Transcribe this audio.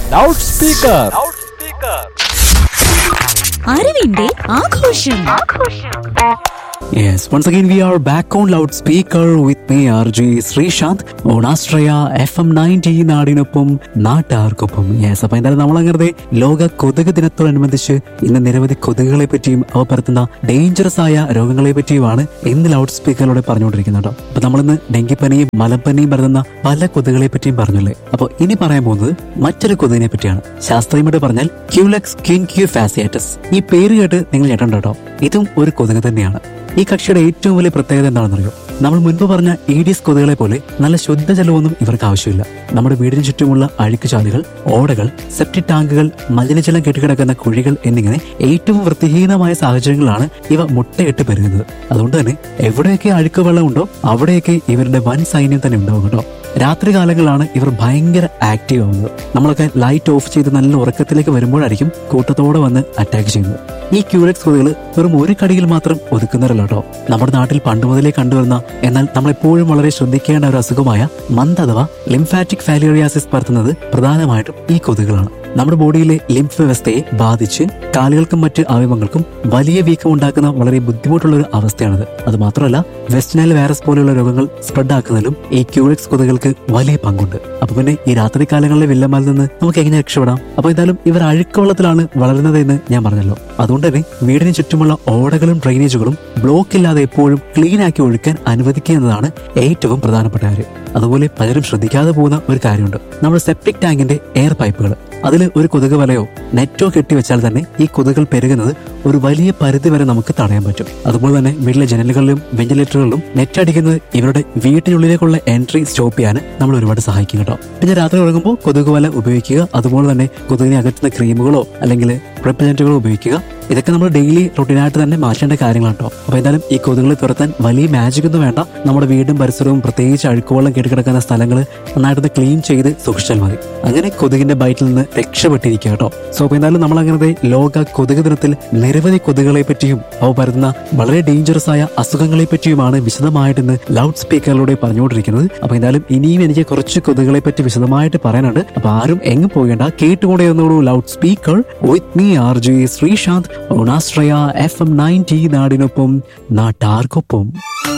loud speaker അറിവിന്റെ ആഘോഷം Yes, once again we are back on loudspeaker with me RJ Sreesanth on Astraya FM 90 നാടിനൊപ്പം നാട്ടാർക്കൊപ്പം yes അപ്പൊ എന്തായാലും നമ്മൾ അങ്ങനെ ലോക കൊതുക് ദിനത്തോടനുബന്ധിച്ച് ഇന്ന് നിരവധി കൊതുകുകളെ പറ്റിയും അവ പരത്തുന്ന ഡേഞ്ചറസ് ആയ രോഗങ്ങളെ പറ്റിയുമാണ് ഇന്ന് ലൗഡ് സ്പീക്കറിലൂടെ പറഞ്ഞുകൊണ്ടിരിക്കുന്നത് കേട്ടോ അപ്പൊ നമ്മളിന്ന് ഡെങ്കിപ്പനിയും മലമ്പനിയും പരത്തുന്ന പല കൊതുകുകളെ പറ്റിയും പറഞ്ഞല്ലേ അപ്പൊ ഇനി പറയാൻ പോകുന്നത് മറ്റൊരു കൊതുകിനെ പറ്റിയാണ് ശാസ്ത്രീയമായിട്ട് പറഞ്ഞാൽ ക്യൂലക്സ് കിൻക്യൂ ഫാസിയാറ്റസ് ഈ പേര് കേട്ട് നിങ്ങൾ ഞെട്ടണ്ട കേട്ടോ ഇതും ഒരു കൊതുക് തന്നെയാണ് ഈ കക്ഷിയുടെ ഏറ്റവും വലിയ പ്രത്യേകത എന്താണെന്നറിയോ നമ്മൾ മുൻപ് പറഞ്ഞ ഈഡിയസ് കൊതുകളെ പോലെ നല്ല ശുദ്ധജലമൊന്നും ഇവർക്ക് ആവശ്യമില്ല നമ്മുടെ വീടിന് ചുറ്റുമുള്ള അഴുക്കുചാലുകൾ ഓടകൾ സെപ്റ്റിക് ടാങ്കുകൾ മലിനജലം കെട്ടിക്കിടക്കുന്ന കുഴികൾ എന്നിങ്ങനെ ഏറ്റവും വൃത്തിഹീനമായ സാഹചര്യങ്ങളാണ് ഇവ മുട്ടയിട്ട് പെരുകുന്നത് അതുകൊണ്ട് തന്നെ എവിടെയൊക്കെ അഴുക്ക് വെള്ളമുണ്ടോ അവിടെയൊക്കെ ഇവരുടെ വൻ സൈന്യം തന്നെ ഉണ്ടാവും കേട്ടോ രാത്രി കാലങ്ങളിലാണ് ഇവർ ഭയങ്കര ആക്റ്റീവ് ആവുന്നത് നമ്മളൊക്കെ ലൈറ്റ് ഓഫ് ചെയ്ത് നല്ല ഉറക്കത്തിലേക്ക് വരുമ്പോഴായിരിക്കും കൂട്ടത്തോടെ വന്ന് അറ്റാക്ക് ചെയ്യുന്നത് ഈ ക്യൂലക്സ് കൊതുകൾ വെറും ഒരു കടിയിൽ മാത്രം ഒതുക്കുന്നവരല്ല കേട്ടോ നമ്മുടെ നാട്ടിൽ പണ്ട് മുതലേ കണ്ടുവരുന്ന എന്നാൽ നമ്മളെപ്പോഴും വളരെ ശ്രദ്ധിക്കേണ്ട ഒരു അസുഖമായ മന്ത് അഥവാ ലിംഫാറ്റിക് ഫാലിയോറിയാസിസ് പരത്തുന്നത് പ്രധാനമായിട്ടും ഈ കൊതുകുകളാണ് നമ്മുടെ ബോഡിയിലെ ലിംഫ് വ്യവസ്ഥയെ ബാധിച്ച് കാലുകൾക്കും മറ്റ് അവയവങ്ങൾക്കും വലിയ വീക്കം ഉണ്ടാക്കുന്ന വളരെ ബുദ്ധിമുട്ടുള്ള ഒരു അവസ്ഥയാണിത് അത് മാത്രമല്ല വെസ്റ്റ്നൈൽ വൈറസ് പോലെയുള്ള രോഗങ്ങൾ സ്പ്രെഡ് ആക്കുന്നതിലും ഈ ക്യൂറിക്സ് കൊതുകൾക്ക് വലിയ പങ്കുണ്ട് അപ്പൊ പിന്നെ ഈ രാത്രി കാലങ്ങളിലെ വില്ലന്മാരിൽ നിന്ന് നമുക്ക് എങ്ങനെ രക്ഷപ്പെടാം അപ്പൊ എന്തായാലും ഇവർ അഴുക്കവെള്ളത്തിലാണ് വളരുന്നത് എന്ന് ഞാൻ പറഞ്ഞല്ലോ അതുകൊണ്ട് തന്നെ വീടിന് ചുറ്റുമുള്ള ഓടകളും ഡ്രെയിനേജുകളും ബ്ലോക്ക് ഇല്ലാതെ എപ്പോഴും ക്ലീൻ ആക്കി ഒഴുക്കാൻ അനുവദിക്കുക എന്നതാണ് ഏറ്റവും പ്രധാനപ്പെട്ട കാര്യം അതുപോലെ പലരും ശ്രദ്ധിക്കാതെ പോകുന്ന ഒരു കാര്യമുണ്ട് നമ്മുടെ സെപ്റ്റിക് ടാങ്കിന്റെ എയർ പൈപ്പുകൾ അതിൽ ഒരു കൊതുക് വലയോ നെറ്റോ കെട്ടിവെച്ചാൽ തന്നെ ഈ കൊതുകൾ പെരുകുന്നത് ഒരു വലിയ പരിധി വരെ നമുക്ക് തടയാൻ പറ്റും അതുപോലെ തന്നെ വീട്ടിലെ ജനലുകളിലും വെന്റിലേറ്ററുകളിലും നെറ്റ് അടിക്കുന്നത് ഇവരുടെ വീട്ടിനുള്ളിലേക്കുള്ള എൻട്രി സ്റ്റോപ്പ് ചെയ്യാൻ നമ്മൾ ഒരുപാട് സഹായിക്കും കേട്ടോ പിന്നെ രാത്രി ഉറങ്ങുമ്പോൾ കൊതുക് വല ഉപയോഗിക്കുക അതുപോലെ തന്നെ കൊതുകിനെ അകറ്റുന്ന ക്രീമുകളോ അല്ലെങ്കിൽ റിപ്പലന്റുകളോ ഉപയോഗിക്കുക ഇതൊക്കെ നമ്മൾ ഡെയിലി റൊട്ടീനായിട്ട് തന്നെ മാറ്റേണ്ട കാര്യങ്ങളാണ് കേട്ടോ അപ്പൊ എന്തായാലും ഈ കൊതുകുകളെ തുരത്താൻ വലിയ മാജിക് ഒന്നും വേണ്ട നമ്മുടെ വീടും പരിസരവും പ്രത്യേകിച്ച് അഴുക്കുവെള്ളം കെട്ടിക്കിടക്കുന്ന സ്ഥലങ്ങൾ നന്നായിട്ടൊന്ന് ക്ലീൻ ചെയ്ത് സൂക്ഷിച്ചാൽ മതി അങ്ങനെ കൊതുകിന്റെ ബൈറ്റിൽ നിന്ന് രക്ഷപ്പെട്ടിരിക്കുക കേട്ടോ സോ അപ്പൊ എന്തായാലും നമ്മൾ അങ്ങനത്തെ ലോക കൊതുക് ദിനത്തിൽ നിരവധി കൊതുകുകളെ പറ്റിയും അവ പരത്തുന്ന വളരെ ഡേഞ്ചറസ് ആയ അസുഖങ്ങളെ പറ്റിയുമാണ് വിശദമായിട്ട് ഇന്ന് ലൗഡ് സ്പീക്കറിലൂടെ പറഞ്ഞുകൊണ്ടിരിക്കുന്നത് അപ്പൊ എന്തായാലും ഇനിയും എനിക്ക് കുറച്ച് കൊതുകുകളെ പറ്റി വിശദമായിട്ട് പറയാനുണ്ട് അപ്പൊ ആരും എങ്ങും പോകേണ്ട കേട്ടുകൂടെ എന്നോളൂ loud speaker with me R J Sreesanth ഓണാശ്രയ എഫ് എം നയൻറ്റി നാടിനൊപ്പം നാട്ടാർക്കൊപ്പം